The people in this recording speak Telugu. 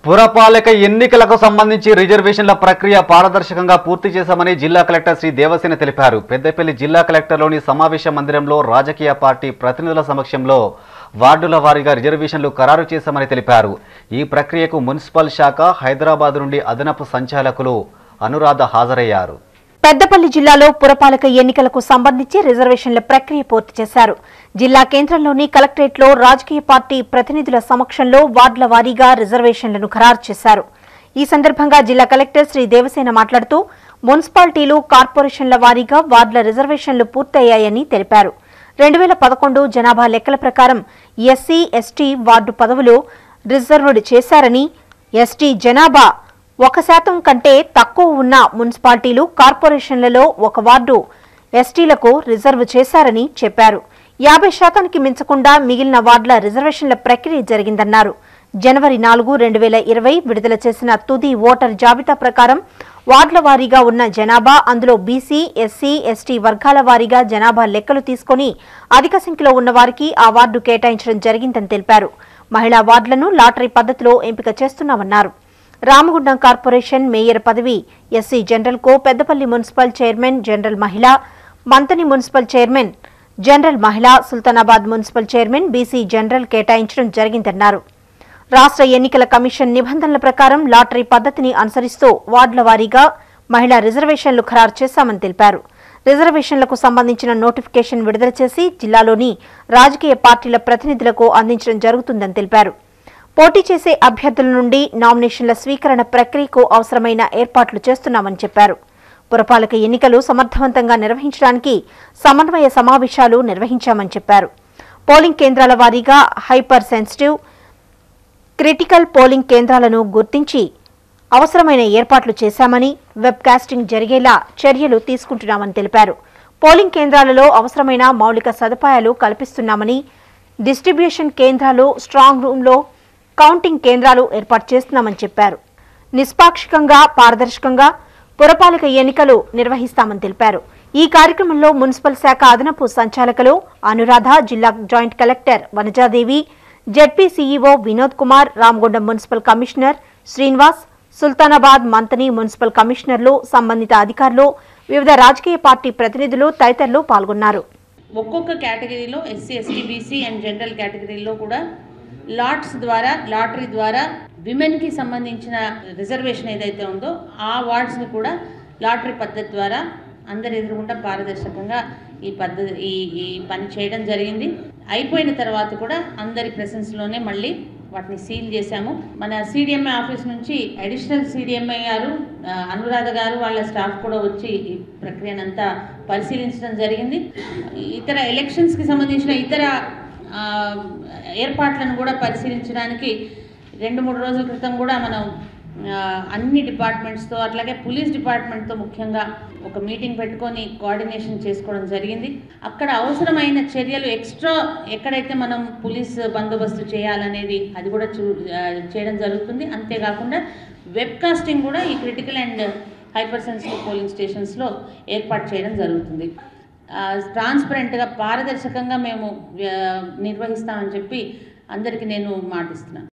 పురపాలక ఎన్నికలకు సంబంధించి రిజర్వేషన్ల ప్రక్రియ పారదర్శకంగా పూర్తి చేశామని జిల్లా కలెక్టర్ శ్రీ దేవసేన తెలిపారు పెద్దపల్లి జిల్లా కలెక్టర్లోని సమావేశ మందిరంలో రాజకీయ పార్టీ ప్రతినిధుల సమక్షంలో వార్డుల వారీగా రిజర్వేషన్లు ఖరారు చేశామని తెలిపారు ఈ ప్రక్రియకు మున్సిపల్ శాఖ హైదరాబాద్ నుండి అదనపు సంచాలకులు అనురాధ హాజరయ్యారు పెద్దపల్లి జిల్లాలో పురపాలక ఎన్నికలకు సంబంధించి రిజర్వేషన్ల ప్రక్రియ పూర్తి చేశారు జిల్లా కేంద్రంలోని కలెక్టరేట్లో రాజకీయ పార్టీ ప్రతినిధుల సమక్షంలో వార్డుల వారీగా రిజర్వేషన్లను ఖరారు చేశారు ఈ సందర్భంగా జిల్లా కలెక్టర్ శ్రీ దేవసేన మాట్లాడుతూ మున్సిపాలిటీలు కార్పొరేషన్ల వారీగా వార్డుల రిజర్వేషన్లు పూర్తయ్యాయని తెలిపారు రెండు వేల పదకొండు జనాభా లెక్కల ప్రకారం ఎస్సీ ఎస్టీ వార్డు పదవులు రిజర్వ్డ్ చేశారని ఎస్టీ జనాభా ఒక శాతం కంటే తక్కువ ఉన్న మున్సిపాలిటీలు కార్పొరేషన్లలో ఒక వార్డు ఎస్టీలకు రిజర్వ్ చేశారని చెప్పారు యాభై శాతానికి మించకుండా మిగిలిన వార్డుల రిజర్వేషన్ల ప్రక్రియ జరిగిందన్నారు జనవరి నాలుగు రెండు వేల ఇరవై విడుదల చేసిన తుది ఓటర్ జాబితా ప్రకారం వార్డుల వారీగా ఉన్న జనాభా అందులో బీసీ ఎస్సీ ఎస్టీ వర్గాల వారీగా జనాభా లెక్కలు తీసుకొని అధిక సంఖ్యలో ఉన్న వారికి ఆ వార్డు కేటాయించడం జరిగిందని తెలిపారు మహిళా వార్డులను లాటరీ పద్ధతిలో ఎంపిక చేస్తున్నామన్నారు రామగుండం కార్పొరేషన్ మేయర్ పదవి ఎస్సీ జనరల్ కో పెద్దపల్లి మున్సిపల్ చైర్మన్ జనరల్ మహిళ మంతని మున్సిపల్ చైర్మన్ జనరల్ మహిళ Sultanabad municipal chairman BC general కేటాయించడం జరిగిందన్నారు రాష్ట్ర ఎన్నికల కమిషన్ నిబంధనల ప్రకారం లాటరీ పద్ధతిని అనుసరిస్తూ వార్డుల వారీగా మహిళా రిజర్వేషన్లు ఖరారు చేశామని తెలిపారు రిజర్వేషన్లకు సంబంధించిన నోటిఫికేషన్ విడుదల చేసి జిల్లాలోని రాజకీయ పార్టీల ప్రతినిధులకు అందించడం జరుగుతుందని తెలిపారు పోటీ చేసే అభ్యర్థుల నుండి నామినేషన్ల స్వీకరణ ప్రక్రియకు అవసరమైన ఏర్పాట్లు చేస్తున్నామని చెప్పారు పురపాలక ఎన్నికలు సమర్థవంతంగా నిర్వహించడానికి సమన్వయ సమావేశాలు నిర్వహించామని చెప్పారు పోలింగ్ కేంద్రాల వారీగా హైపర్ సెన్సిటివ్ క్రిటికల్ పోలింగ్ కేంద్రాలను గుర్తించి అవసరమైన ఏర్పాట్లు చేశామని వెబ్ కాస్టింగ్ జరిగేలా చర్యలు తీసుకుంటున్నామని తెలిపారు పోలింగ్ కేంద్రాలలో అవసరమైన మౌలిక సదుపాయాలు కల్పిస్తున్నామని డిస్ట్రిబ్యూషన్ కేంద్రాలు స్ట్రాంగ్ రూంలో కౌంటింగ్ కేంద్రాలు ఏర్పాటు చేస్తున్నామని చెప్పారు నిష్పాక్షికంగా పారదర్శకంగా పురపాలక ఎన్నికలు నిర్వహిస్తామని తెలిపారు ఈ కార్యక్రమంలో మున్సిపల్ శాఖ అదనపు సంచాలకులు అనురాధ జిల్లా joint collector Vanajadevi ZP CEO Vinod Kumar Ramagundam municipal commissioner Srinivas Sultanabad Manthani municipal కమిషనర్లు సంబంధిత అధికారులు వివిధ రాజకీయ పార్టీ ప్రతినిధులు తదితరులు పాల్గొన్నారు ఒక్కొక్క కేటగిరీలో SC ST BC and general కేటగిరీలో కూడా లాట్స్ ద్వారా లాటరీ ద్వారా విమెన్కి సంబంధించిన రిజర్వేషన్ ఏదైతే ఉందో ఆ వార్డ్స్ని కూడా లాటరీ పద్ధతి ద్వారా అందరి ఎదురుగుండా పారదర్శకంగా ఈ పద్ధతి ఈ ఈ పని చేయడం జరిగింది అయిపోయిన తర్వాత కూడా అందరి ప్రెసెన్స్లోనే మళ్ళీ వాటిని సీల్ చేశాము మన సిడిఎంఐ ఆఫీస్ నుంచి అడిషనల్ సిడిఎంఐ గారు ఆ, అనురాధ గారు వాళ్ళ స్టాఫ్ కూడా వచ్చి ఈ ప్రక్రియనంతా పరిశీలించడం జరిగింది ఇతర ఎలక్షన్స్కి సంబంధించిన ఇతర ఆ, ఏర్పాట్లను కూడా పరిశీలించడానికి రెండు మూడు రోజుల క్రితం కూడా మనం ఆ, అన్ని డిపార్ట్మెంట్స్తో అట్లాగే పోలీస్ డిపార్ట్మెంట్తో ముఖ్యంగా ఒక మీటింగ్ పెట్టుకొని కోఆర్డినేషన్ చేసుకోవడం జరిగింది అక్కడ అవసరమైన చర్యలు ఎక్స్ట్రా ఎక్కడైతే మనం పోలీస్ బందోబస్తు చేయాలనేది అది కూడా చూ ఆ, చేయడం జరుగుతుంది అంతేకాకుండా వెబ్ కాస్టింగ్ కూడా ఈ critical and hyper sensitive polling స్టేషన్స్లో ఏర్పాటు చేయడం జరుగుతుంది ట్రాన్స్పరెంట్గా పారదర్శకంగా మేము ఆ, నిర్వహిస్తామని చెప్పి అందరికీ నేను మాటిస్తున్నాను